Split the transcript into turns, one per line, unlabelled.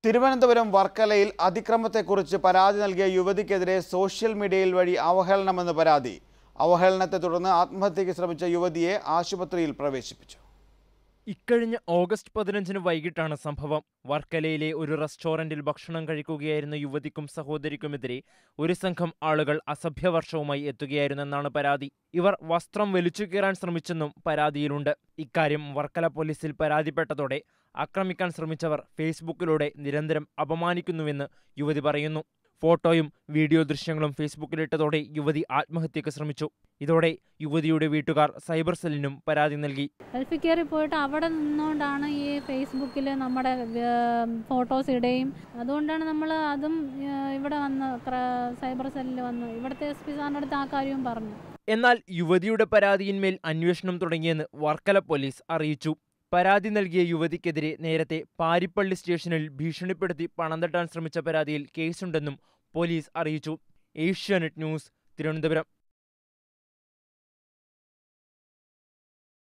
തിരുവനന്തപുരം വർക്കലയിൽ അതിക്രമത്തെക്കുറിച്ച് പരാതി നൽകിയ യുവതിക്കെതിരെ സോഷ്യൽ മീഡിയയിൽ വഴി അവഹേളനമെന്ന് പരാതി അവഹേളനത്തെ തുടർന്ന് ആത്മഹത്യയ്ക്ക് ശ്രമിച്ച യുവതിയെ ആശുപത്രിയിൽ പ്രവേശിപ്പിച്ചു
ഇക്കഴിഞ്ഞ ഓഗസ്റ്റ് പതിനഞ്ചിന് വൈകിട്ടാണ് സംഭവം വർക്കലയിലെ ഒരു റെസ്റ്റോറന്റിൽ ഭക്ഷണം കഴിക്കുകയായിരുന്ന യുവതിക്കും സഹോദരിക്കുമെതിരെ ഒരു സംഘം ആളുകൾ അസഭ്യവർഷവുമായി എത്തുകയായിരുന്നെന്നാണ് പരാതി ഇവർ വസ്ത്രം വലിച്ചു കീറാൻ ശ്രമിച്ചെന്നും പരാതിയിലുണ്ട് ഇക്കാര്യം വർക്കല പോലീസിൽ പരാതിപ്പെട്ടതോടെ ആക്രമിക്കാൻ ശ്രമിച്ചവർ ഫേസ്ബുക്കിലൂടെ നിരന്തരം അപമാനിക്കുന്നുവെന്ന് യുവതി പറയുന്നു ഫോട്ടോയും വീഡിയോ ദൃശ്യങ്ങളും ഫേസ്ബുക്കിലിട്ടതോടെ യുവതി ആത്മഹത്യക്ക് ശ്രമിച്ചു ഇതോടെ യുവതിയുടെ വീട്ടുകാർ സൈബർ സെല്ലിനും പരാതി നൽകി
ഗൾഫിൽ കയറി പോയിട്ട് അവിടെ നിന്നുകൊണ്ടാണ് ഈ ഫേസ്ബുക്കിൽ നമ്മുടെ ഏർ, ഫോട്ടോസ് ഇടുകയും അതുകൊണ്ടാണ് നമ്മൾ അതും ഏർ, ഇവിടെ വന്ന് ക്ര- സൈബർ സെല്ലിൽ വന്ന് ഇവിടുത്തെ എസ് പി സാറിൻ്റെ അടുത്ത് ആ കാര്യവും പറഞ്ഞു
എന്നാൽ യുവതിയുടെ പരാതിയിന്മേൽ അന്വേഷണം തുടങ്ങിയെന്ന് വർക്കല പോലീസ് അറിയിച്ചു പരാതി നൽകിയ യുവതിക്കെതിരെ നേരത്തെ പാരിപ്പള്ളി സ്റ്റേഷനിൽ ഭീഷണിപ്പെടുത്തി പണം തട്ടാൻ ശ്രമിച്ച പരാതിയിൽ കേസുണ്ടെന്നും പോലീസ് അറിയിച്ചു ഏഷ്യാനെറ്റ് ന്യൂസ് തിരുവനന്തപുരം